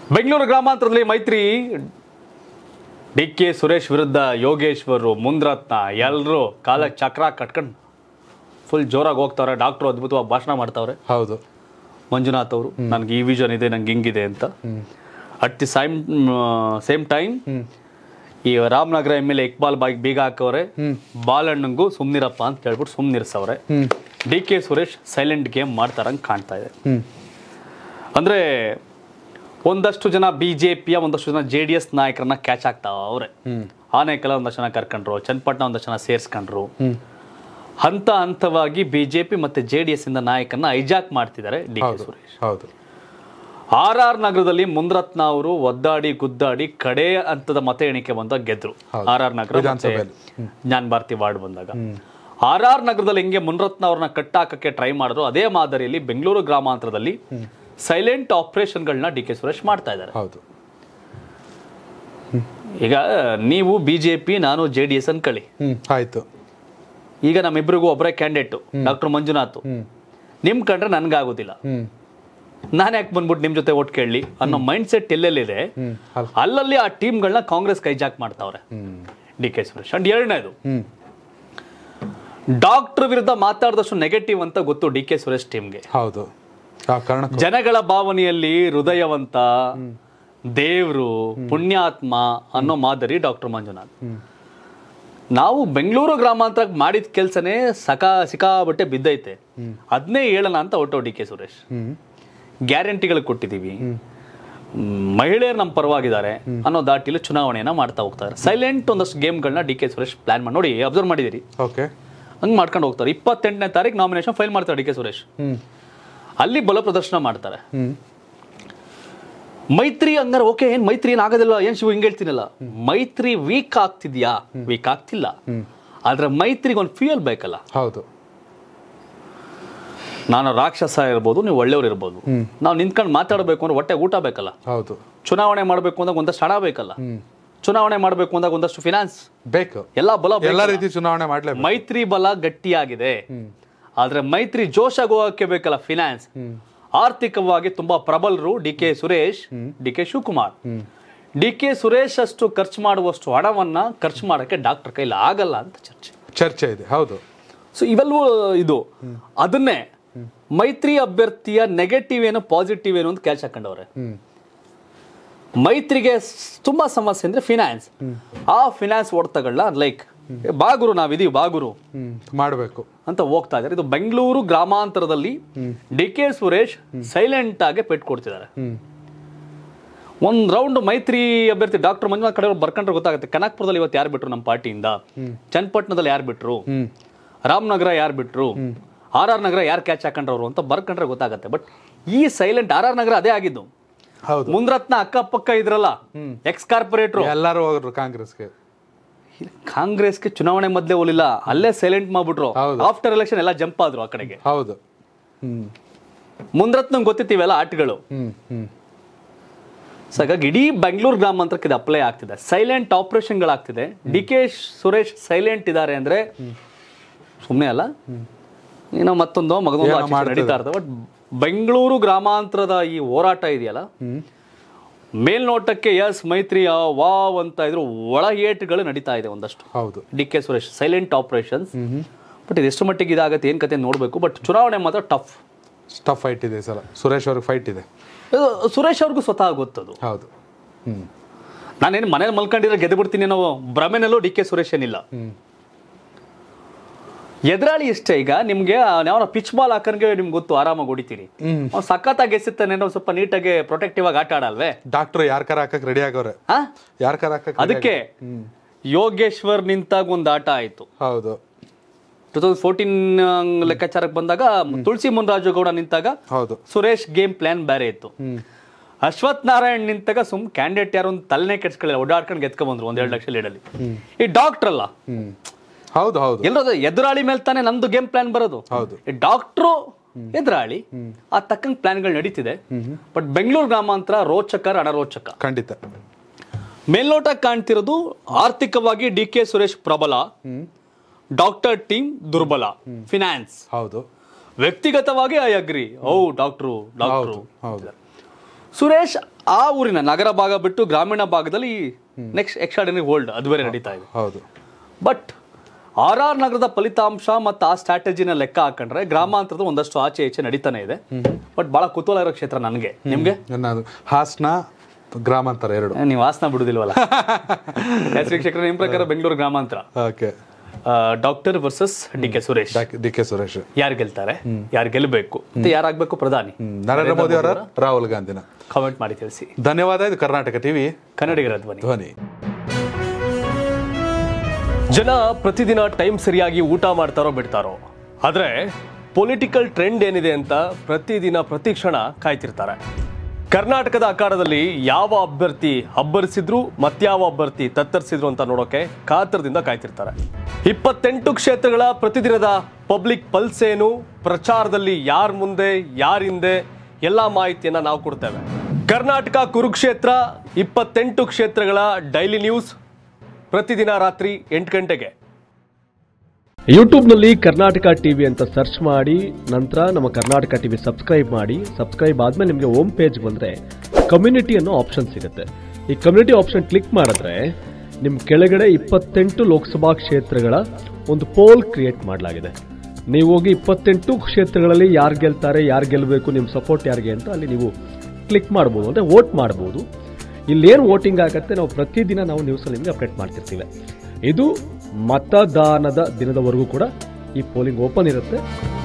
ಬೆಂಗಳೂರು ಗ್ರಾಮಾಂತರದಲ್ಲಿ ಮೈತ್ರಿ D K Suresh ವಿರುದ್ಧ ಯೋಗೇಶ್ವರು ಮುಂದ್ರತ್ನ ಎಲ್ಲರೂ ಕಾಲಕ್ಕೆ ಚಕ್ರ ಕಟ್ಕೊಂಡು ಫುಲ್ ಜೋರಾಗಿ ಹೋಗ್ತಾವ್ರೆ ಡಾಕ್ಟ್ರು ಅದ್ಭುತವಾಗಿ ಭಾಷಣ ಮಾಡ್ತಾವ್ರೆ ಹೌದು ಮಂಜುನಾಥ್ ಅವರು ನನಗೆ ಈ ವಿಷನ್ ಇದೆ ನಂಗೆ ಹಿಂಗಿದೆ ಅಂತ at the same same time ಈ Ramanagara M L A Iqbal ಬಾಯಿಗೆ ಬೀಗ ಹಾಕವ್ರೆ ಬಾಲಣ್ಣಂಗೂ ಸುಮ್ನಿರಪ್ಪ ಅಂತ ಹೇಳ್ಬಿಟ್ಟು ಸುಮ್ನಿರ್ಸವ್ರೆ D K Suresh silent game ಮಾಡ್ತಾರಂಗೆ ಕಾಣ್ತಾ ಇದೆ ಹ್ಮ್ ಅಂದ್ರೆ ಒಂದಷ್ಟು ಜನ ಬಿ ಜೆ ಪಿಯ ಒಂದಷ್ಟು ಜನ ಜೆ ಡಿ ಎಸ್ ನಾಯಕರನ್ನ ಕ್ಯಾಚ್ ಆಗ್ತಾವ ಅವ್ರೆ ಆನೇಕಲ ಒಂದಷ್ಟು ಜನ ಕರ್ಕೊಂಡ್ರು ಚನ್ನಪಟ್ಟಣ ಒಂದಷ್ಟು ಜನ ಸೇರಿಸ್ಕೊಂಡ್ರು ಹಂತ ಹಂತವಾಗಿ ಬಿಜೆಪಿ ಮತ್ತೆ ಜೆ ಡಿ ಎಸ್ ಇಂದ ನಾಯಕರನ್ನ ಐಜಾಕ್ ಮಾಡ್ತಿದ್ದಾರೆ ಡಿ ಕೆ ಹೌದು ಸುರೇಶ್ ಹೌದು ಆರ್ ಆರ್ ನಗರದಲ್ಲಿ ಮುಂದ್ರತ್ನ ಅವರು ಒದ್ದಾಡಿ ಗುದ್ದಾಡಿ ಕಡೆ ಹಂತದ ಮತ ಎಣಿಕೆ ಬಂದಾಗ ಗೆದ್ರು ಹೌದು. ಆರ್ ಆರ್ ನಗರ ಮತ್ತೆ ವಿಧಾನಸಭೆಯಲ್ಲಿ. ಜ್ಞಾನ ಭಾರತಿ ವಾರ್ಡ್ ಬಂದಾಗ ಆರ್ ಆರ್ ನಗರದಲ್ಲಿ ಹೆಂಗೆ ಮುನ್ರತ್ನ ಅವ್ರನ್ನ ಕಟ್ಟಾಕಕ್ಕೆ ಟ್ರೈ ಮಾಡಿದ್ರು ಅದೇ ಮಾದರಿಯಲ್ಲಿ ಬೆಂಗಳೂರು ಗ್ರಾಮಾಂತರದಲ್ಲಿ ಸೈಲೆಂಟ್ ಆಪರೇಷನ್ಗಳನ್ನ ಡಿ ಕೆ ಸುರೇಶ್ ಮಾಡ್ತಾ ಇದ್ದಾರೆ ಹೌದು ಈಗ ನೀವು ಬಿಜೆಪಿ ನಾನು ಜೆ ಡಿ ಎಸ್ ಅನ್ಕೊಳ್ಳಿ ಹ್ಮ್ ಆಯ್ತು ಈಗ ನಮ್ಮಿಬ್ಬರಿಗೂ ಒಬ್ಬರೇ ಕ್ಯಾಂಡಿಡೇಟ್ ಡಾಕ್ಟರ್ ಮಂಜುನಾಥ್ ನಿಮ್ ಕಂಡ್ರೆ ನನ್ಗಾಗೋದಿಲ್ಲ ಹ್ಮ್ ನಾನು ಯಾಕೆ ಬಂದ್ಬಿಟ್ಟು ನಿಮ್ ಜೊತೆ ಓಟ್ ಕೇಳಲಿ ಅನ್ನೋ ಮೈಂಡ್ ಸೆಟ್ ಎಲ್ಲೆಲ್ಲಿದೆ ಹ್ಮ್ ಅಲ್- ಅಲ್ಲಲ್ಲಿ ಆ ಟೀಮ್ಗಳನ್ನ ಕಾಂಗ್ರೆಸ್ ಕೈಜಾಕ್ ಮಾಡ್ತಾವ್ರೆ ಹ್ಮ್ ಡಿ ಕೆ ಸುರೇಶ್ ಅಂಡ್ ಎರಡನೇದು ಹ್ಮ್ ಡಾಕ್ಟರ್ ವಿರುದ್ಧ ಮಾತಾಡಿದಷ್ಟು ನೆಗೆಟಿವ್ ಅಂತ ಗೊತ್ತು ಡಿ ಕೆ ಸುರೇಶ್ ಟೀಮ್ಗೆ ಹೌದು ಆ ಕಾರಣಕ್ಕೂ ಜನಗಳ ಭಾವನೆಯಲ್ಲಿ ಹೃದಯವಂತ ದೇವ್ರು ಪುಣ್ಯಾತ್ಮ ಅನ್ನೋ ಮಾದರಿ ಡಾಕ್ಟರ್ ಮಂಜುನಾಥ್ ನಾವು ಬೆಂಗಳೂರು ಗ್ರಾಮಾಂತರ ಮಾಡಿದ ಕೆಲಸನೇ ಸಕಾ ಸಿಕ್ಕಾಬಟ್ಟೆ ಬಿದ್ದೈತೆ ಅದನ್ನೇ ಹೇಳೋಣ ಅಂತ ಹೊಟ್ಟೋ ಡಿ ಕೆ ಸುರೇಶ್ ಹ್ಮ್ ಗ್ಯಾರಂಟಿಗಳು ಕೊಟ್ಟಿದ್ದೀವಿ ಮ್, ಮಹಿಳೆಯರು ನಮ್ಮ ಪರವಾಗಿದ್ದಾರೆ ಅನ್ನೋ ದಾಟಿಲಿ ಚುನಾವಣೆಯನ್ನ ಮಾಡ್ತಾ ಹೋಗ್ತಾರೆ ಸೈಲೆಂಟ್ ಒಂದಷ್ಟು ಗೇಮ್ಗಳನ್ನ ಡಿ ಕೆ ಸುರೇಶ್ ಪ್ಲಾನ್ ಮಾಡಿ ನೋಡಿ ಅಬ್ಸರ್ವ್ ಮಾಡಿದಿರಿ ಓಕೆ ಹಂಗೆ ಮಾಡ್ಕೊಂಡು ಹೋಗ್ತಾರೆ ಇಪ್ಪತ್ತೆಂಟನೇ ತಾರೀಕು ನಾಮಿನೇಷನ್ ಫೈಲ್ ಮಾಡ್ತಾರೆ ಡಿ ಕೆ ಸುರೇಶ್ ಹ್ಮ್ ಅಲ್ಲಿ ಬಲ ಪ್ರದರ್ಶನ ಮಾಡ್ತಾರೆ ಹ್ಮ್ ಮೈತ್ರಿ ಹಂಗಾರೆ ಓಕೆ ಏನ್ ಮೈತ್ರಿ ಏನ್ ಆಗೋದಿಲ್ಲ ಏನ್ ಶಿವ ಹಿಂಗ್ ಹೇಳ್ತೀನಲ್ಲ ಮೈತ್ರಿ ವೀಕ್ ಆಗ್ತಿದ್ಯಾ ವೀಕ್ ಆಗ್ತಿಲ್ಲ ಆದ್ರೆ ಮೈತ್ರಿಗೆ ಒಂದು ಫ್ಯೂಯಲ್ ಬೇಕಲ್ಲ ಹೌದು ನಾನು ರಾಕ್ಷಸ ಇರ್ಬೋದು ನೀವು ಒಳ್ಳೆಯವ್ರು ಇರ್ಬೋದು ನಾವು ನಿಂತ್ಕೊಂಡು ಮಾತಾಡಬೇಕು ಅಂದ್ರೆ ಹೊಟ್ಟೆ ಊಟ ಬೇಕಲ್ಲ ಹೌದು ಚುನಾವಣೆ ಮಾಡಬೇಕು ಅಂದಾಗ ಒಂದಷ್ಟು ಹಣ ಬೇಕಲ್ಲ ಚುನಾವಣೆ ಮಾಡಬೇಕು ಅಂದಾಗ ಒಂದಷ್ಟು ಫಿನಾನ್ಸ್ ಬೇಕು ಎಲ್ಲ ಬಲ ಎಲ್ಲ ಬೇಕಲ್ಲ. ರೀತಿ ಚುನಾವಣೆ ಮಾಡ್ಲೇಬೇಕು ಮೈತ್ರಿ ಬಲ ಗಟ್ಟಿಯಾಗಿದೆ ಆದ್ರೆ ಮೈತ್ರಿ ಜೋಶಾಗಿ ಹೋಗಕ್ಕೆ ಬೇಕಲ್ಲ ಫಿನಾನ್ಸ್ ಆರ್ಥಿಕವಾಗಿ ತುಂಬಾ ಪ್ರಬಲರು D K Suresh D K Shivakumar D K Suresh ಅಷ್ಟು ಖರ್ಚು ಮಾಡುವಷ್ಟು ಹಣವನ್ನ ಖರ್ಚು ಮಾಡಕ್ಕೆ ಡಾಕ್ಟರ್ ಕೈಲಿ ಆಗಲ್ಲ ಅಂತ ಚರ್ಚೆ ಚರ್ಚೆ ಇದೆ ಹೌದು ಸೊ ಇವೆಲ್ಲವೂ ಇದು ಅದನ್ನೇ ಮೈತ್ರಿ ಅಭ್ಯರ್ಥಿಯ ನೆಗೆಟಿವ್ ಏನು ಪಾಸಿಟಿವ್ ಏನು ಅಂತ ಕ್ಯಾಚ್ ಹಾಕೊಂಡವ್ರೆ ಹ್ಮ್ ಮೈತ್ರಿಗೆ ಸ್- ತುಂಬಾ ಸಮಸ್ಯೆ ಅಂದ್ರೆ ಫಿನಾನ್ಸ್ ಆ ಫಿನಾನ್ಸ್ ಹೊಡೆತಗಳನ್ನ ಲೈಕ್ ಬಾಗುರು ನಾವಿದೀವಿ ಬಾಗುರು ಹ್ಮ್ ಮಾಡಬೇಕು ಅಂತ ಹೋಗ್ತಾ ಇದ್ದಾರೆ ಇದು ಬೆಂಗಳೂರು ಗ್ರಾಮಾಂತರದಲ್ಲಿ ಡಿ ಕೆ ಸುರೇಶ್ ಸೈಲೆಂಟ್ ಆಗಿ ಪೆಟ್ಟು ಕೊಡ್ತಿದ್ದಾರೆ ಹ್ಮ್ ಒಂದ್ ರೌಂಡ್ ಮೈತ್ರಿ ಅಭ್ಯರ್ಥಿ ಡಾಕ್ಟರ್ ಮಂಜುನಾಥ್ ಕಡೆ ಬರ್ಕೊಂಡ್ರೆ ಗೊತ್ತಾಗುತ್ತೆ ಕನಕ್ಪುರದಲ್ಲಿ ಇವತ್ತು ಯಾರು ಬಿಟ್ರು ನಮ್ಮ ಪಾರ್ಟಿಯಿಂದ ಚನ್ನಪಟ್ಟಣದಲ್ಲಿ ಯಾರು ಬಿಟ್ರು ಹ್ಮ್ ರಾಮನಗರ ಯಾರು ಬಿಟ್ರು ಆರ್ ಆರ್ ನಗರ ಯಾರು ಕ್ಯಾಚ್ ಹಾಕೊಂಡ್ರವ್ರು ಅಂತ ಬರ್ಕೊಂಡ್ರೆ ಗೊತ್ತಾಗುತ್ತೆ ಬಟ್ ಈ ಸೈಲೆಂಟ್ ಆರ್ ಆರ್ ನಗರ ಅದೇ ಆಗಿದ್ದು ಹೌದು ಮುಂದ್ರತ್ನ ಅಕ್ಕಪಕ್ಕ ಇದ್ರಲ್ಲ ಎಕ್ಸ್ ಕಾರ್ಪೊರೇಟ್ರು ಎಲ್ಲರೂ ಹೋಗ್ರು ಕಾಂಗ್ರೆಸ್ಗೆ ಕಾಂಗ್ರೆಸ್ಗೆ ಚುನಾವಣೆ ಮೊದಲೇ ಹೋಲಿಲ್ಲ ಅಲ್ಲೇ ಸೈಲೆಂಟ್ ಮಾಡ್ಬಿಟ್ರು ಹೌದು. ಆಫ್ಟರ್ ಎಲೆಕ್ಷನ್ ಎಲ್ಲ ಜಂಪ್ ಆದ್ರು ಆ ಕಡೆಗೆ ಹೌದು ಹ್ಮ್ ಮುಂದ್ರತ್ನ ಗೊತ್ತಿತ್ತು ಇವೆಲ್ಲ ಆಟಗಳು ಹ್ಮ್ ಹ್ಮ್ ಸೊ ಹಾಗಾಗಿ ಇಡೀ ಬೆಂಗಳೂರು ಗ್ರಾಮಾಂತರಕ್ಕೆ ಇದು ಅಪ್ಲೈ ಆಗ್ತಿದೆ ಸೈಲೆಂಟ್ ಆಪರೇಷನ್ಗಳಾಗ್ತಿದೆ ಡಿ ಕೆ ಸುರೇಶ್ ಸೈಲೆಂಟ್ ಇದ್ದಾರೆ ಅಂದ್ರೆ ಸುಮ್ಮನೆ ಅಲ್ಲ ಏನೋ ಮತ್ತೊಂದು ಮಗದೊಂದು ಏನೋ ಆಚೆ ಈಚೆ ಮಾಡ್ತಿದ್ದಾರೆ. ನಡೀತಾ ಇರ್ತದೆ ಬಟ್ ಬೆಂಗಳೂರು ಗ್ರಾಮಾಂತರದ ಈ ಹೋರಾಟ ಇದೆಯಲ್ಲ ಮೇಲ್ನೋಟಕ್ಕೆ ಎಸ್ ಮೈತ್ರಿ ಆ, ವಾವ್ ಅಂತ ಇದ್ರು ಒಳ ಏಟುಗಳು ನಡೀತಾ ಇದೆ ಒಂದಷ್ಟು ಹೌದು D K Suresh silent operations but ಇದು ಎಷ್ಟು ಮಟ್ಟಿಗೆ ಇದಾಗತ್ತೆ ಏನ್ ಕತೆ ನೋಡ್ಬೇಕು ಬಟ್ ಚುನಾವಣೆ ಮಾತ್ರ ಟಫ್ ಸ್ಟಫ್ ಫೈಟ್ ಇದೆ ಈ ಸಲ ಸುರೇಶ್ ಅವ್ರಿಗೆ ಫೈಟ್ ಇದೆ ಸುರೇಶ್ ಅವ್ರಿಗೂ ಸ್ವತಃ ಗೊತ್ತದು ಹೌದು ಹ್ಮ್ ನಾನೇನು ಮನೇಲಿ ಮಲ್ಕೊಂಡಿರೋ ಗೆದ್ದು ಬಿಡ್ತೀನಿ ಅನ್ನೋ ಭ್ರಮೆನಲ್ಲೂ ಡಿ ಕೆ ಸುರೇಶ್ ಏನಿಲ್ಲ ಹ್ಮ್ ಎದುರಾಳಿ ಇಷ್ಟೇ ಈಗ ನಿಮ್ಗೆ ಯಾವ ಪಿಚ್ ಬಾಲ್ ಹಾಕನ್ಗೆ ನಿಮ್ಗೆ ಗೊತ್ತು ಆರಾಮಾಗಿ ಹೊಡಿತೀರಿ ಹ್ಮ್ ಅವ್ನು ಸಖತ್ತಾಗಿ ಎಸಿತಾನೆ ಒಂದು ಸ್ವಲ್ಪ ನೀಟಾಗಿ ಪ್ರೊಟೆಕ್ಟಿವ್ ಆಗಿ ಆಟ ಆಡಲ್ವೇ ಡಾಕ್ಟರ್ ಯಾರ ಕರ ಹಾಕಕ್ ರೆಡಿ ಆಗವ್ರೆ ಹಾ ಯಾರ ಕರ ಹಾಕಕ್ ready ಅದಕ್ಕೆ ಯೋಗೇಶ್ವರ್ ನಿಂತಾಗ ಒಂದು ಆಟ ಆಯ್ತು ಆಗವ್ರೆ? ಹೌದು ಟೂ ತೌಸಂಡ್ ಫೋರ್ಟೀನ್ ಲೆಕ್ಕಾಚಾರಕ್ಕೆ ಬಂದಾಗ ತುಳಸಿ ಮುನ್ರಾಜು ಗೌಡ ನಿಂತಾಗ ಹೌದು ಸುರೇಶ್ ಗೇಮ್ ಪ್ಲಾನ್ ಬೇರೆ ಇತ್ತು ಹ್ಮ್ ಅಶ್ವಥ್ ನಾರಾಯಣ್ ನಿಂತಾಗ ಸುಮ್ ಕ್ಯಾಂಡಿಡೇಟ್ ಯಾರು ಒಂದು ತಲೆನೇ ಕೆಡ್ಸ್ಕೊಳ್ಳಿ ಓಡಾಡ್ಕೊಂಡು ಗೆದ್ಕೊಂಡ್ ಬಂದ್ರು ಒಂದ್ ಎರಡು ಲಕ್ಷ ಲೀಡಲ್ಲಿ ಈ ಡಾಕ್ಟರ್ ಅಲ್ಲ ಹ್ಮ್ ಹೌದು ಹೌದು ಎಲ್ಲರೂ ಎದುರಾಳಿ ಮೇಲೆ ತಾನೇ ನಮ್ದು ಗೇಮ್ ಪ್ಲಾನ್ ಬರೋದು ಹೌದು ಈ ಡಾಕ್ಟ್ರು ಎದುರಾಳಿ ಆ ತಕ್ಕಂಗೆ ಪ್ಲಾನ್ಗಳು ನಡೀತಿದೆ ಬಟ್ ಬೆಂಗಳೂರು ಗ್ರಾಮಾಂತರ ರೋಚಕ ರಣರೋಚಕ ಖಂಡಿತ ಮೇಲ್ನೋಟ ಕಾಣ್ತಿರೋದು ಆರ್ಥಿಕವಾಗಿ ಡಿ ಕೆ ಸುರೇಶ್ ಪ್ರಬಲ ಡಾಕ್ಟರ್ ಟೀಮ್ ದುರ್ಬಲ ಫಿನಾನ್ಸ್ ಹೌದು ವ್ಯಕ್ತಿಗತವಾಗಿ ಐ ಅಗ್ರಿ ಓ ಡಾಕ್ಟ್ರು ಡಾಕ್ಟ್ರು ಹೌದು ಹೌದು ಸುರೇಶ್ ಆ ಊರಿನ ನಗರ ಭಾಗ ಬಿಟ್ಟು ಗ್ರಾಮೀಣ ಭಾಗದಲ್ಲಿ ನೆಕ್ಸ್ಟ್ ಎಕ್ಸ್ಟ್ರಾಡಿನರಿ ವರ್ಲ್ಡ್ ಅದು ಬೇರೆ ನಡೀತಾ ಇದೆ ಹೌದು ಬಟ್ ಆರ್ ಆರ್ ನಗರದ ಫಲಿತಾಂಶ ಮತ್ತು ಆ ಸ್ಟ್ರಾಟಜಿನ ಲೆಕ್ಕ ಹಾಕೊಂಡ್ರೆ ಗ್ರಾಮಾಂತರದ ಒಂದಷ್ಟು ಆಚೆ ಈಚೆ ನಡೀತಾನೆ ಇದೆ ಬಟ್ ಬಹಳ ಕುತೂಹಲ ಇರೋ ಕ್ಷೇತ್ರ ನನಗೆ ನಿಮ್ಗೆ ನಾನು ಹಾಸನ ಗ್ರಾಮಾಂತರ ಎರಡು ನೀವು ವಾಸನ ಬಿಡುದಿಲ್ವಲ್ಲ ಎಸ್ ವೀಕ್ಷಕರೇ ನಿಮ್ಮ ಪ್ರಕಾರ ಬೆಂಗಳೂರು ಗ್ರಾಮಾಂತರ okay doctor versus D K Suresh D K Suresh ಯಾರು ಗೆಲ್ತಾರೆ ಯಾರು ಗೆಲ್ಲಬೇಕು ಮತ್ತೆ ಯಾರಾಗಬೇಕು ಪ್ರಧಾನಿ ಹ್ಮ್. ನರೇಂದ್ರ ಮೋದಿ ಅವರ ರಾಹುಲ್ ಗಾಂಧಿನ ಕಾಮೆಂಟ್ ಮಾಡಿ ತಿಳಿಸಿ ಧನ್ಯವಾದ ಇದು ಕರ್ನಾಟಕ ಟಿವಿ ಕನ್ನಡಿಗರ ಧ್ವನಿ ಧ್ವನಿ ಜನ ಪ್ರತಿದಿನ ಟೈಮ್ ಸರಿಯಾಗಿ ಊಟ ಮಾಡ್ತಾರೋ ಬಿಡ್ತಾರೋ ಆದ್ರೆ ಪೊಲಿಟಿಕಲ್ ಟ್ರೆಂಡ್ ಏನಿದೆ ಅಂತ ಪ್ರತಿದಿನ ಪ್ರತಿ ಕ್ಷಣ ಕಾಯ್ತಿರ್ತಾರೆ ಕರ್ನಾಟಕದ ಅಖಾಡದಲ್ಲಿ ಯಾವ ಅಭ್ಯರ್ಥಿ ಅಬ್ಬರಿಸಿದ್ರು ಮತ್ಯಾವ ಅಭ್ಯರ್ಥಿ ತತ್ತರಿಸಿದ್ರು ಅಂತ ನೋಡೋಕೆ ಕಾತರದಿಂದ ಕಾಯ್ತಿರ್ತಾರೆ ಇಪ್ಪತ್ತೆಂಟು ಕ್ಷೇತ್ರಗಳ ಪ್ರತಿದಿನದ ಪಬ್ಲಿಕ್ ಪಲ್ಸ್ ಏನು ಪ್ರಚಾರದಲ್ಲಿ ಯಾರ ಮುಂದೆ ಯಾರ ಹಿಂದೆ ಎಲ್ಲ ಮಾಹಿತಿಯನ್ನ ನಾವು ಕೊಡ್ತೇವೆ ಕರ್ನಾಟಕ ಕುರುಕ್ಷೇತ್ರ ಇಪ್ಪತ್ತೆಂಟು ಕ್ಷೇತ್ರಗಳ ಡೈಲಿ ನ್ಯೂಸ್ ಪ್ರತಿದಿನ ರಾತ್ರಿ ಎಂಟು ಗಂಟೆಗೆ ಯೂಟ್ಯೂಬ್ನಲ್ಲಿ ಕರ್ನಾಟಕ ಟಿವಿ ಅಂತ ಸರ್ಚ್ ಮಾಡಿ ನಂತರ ನಮ್ಮ ಕರ್ನಾಟಕ ಟಿವಿ ಸಬ್ಸ್ಕ್ರೈಬ್ ಮಾಡಿ ಸಬ್ಸ್ಕ್ರೈಬ್ ಆದ್ಮೇಲೆ ನಿಮಗೆ ಹೋಮ್ ಪೇಜ್ ಬಂದರೆ ಕಮ್ಯುನಿಟಿ ಅನ್ನೋ ಆಪ್ಷನ್ ಸಿಗುತ್ತೆ ಈ ಕಮ್ಯುನಿಟಿ ಆಪ್ಷನ್ ಕ್ಲಿಕ್ ಮಾಡಿದ್ರೆ ನಿಮ್ಮ ಕೆಳಗಡೆ ಇಪ್ಪತ್ತೆಂಟು ಲೋಕಸಭಾ ಕ್ಷೇತ್ರಗಳ ಒಂದು ಪೋಲ್ ಕ್ರಿಯೇಟ್ ಮಾಡಲಾಗಿದೆ ನೀವು ಹೋಗಿ ಇಪ್ಪತ್ತೆಂಟು ಕ್ಷೇತ್ರಗಳಲ್ಲಿ ಯಾರು ಗೆಲ್ತಾರೆ ಯಾರು ಗೆಲ್ಲಬೇಕು ನಿಮ್ಮ ಸಪೋರ್ಟ್ ಯಾರಿಗೆ ಅಂತ ಅಲ್ಲಿ ನೀವು ಕ್ಲಿಕ್ ಮಾಡ್ಬೋದು ಅಂದರೆ ವೋಟ್ ಮಾಡ್ಬೋದು ಇಲ್ಲೇನು ವೋಟಿಂಗ್ ಆಗುತ್ತೆ ನಾವು ಪ್ರತಿದಿನ ನಾವು ನ್ಯೂಸಲ್ಲಿ ನಿಮಗೆ ಅಪ್ಡೇಟ್ ಮಾಡ್ತಿರ್ತೀವಿ ಇದು ಮತದಾನದ ದಿನದವರೆಗೂ ಕೂಡ ಈ ಪೋಲಿಂಗ್ ಓಪನ್ ಇರುತ್ತೆ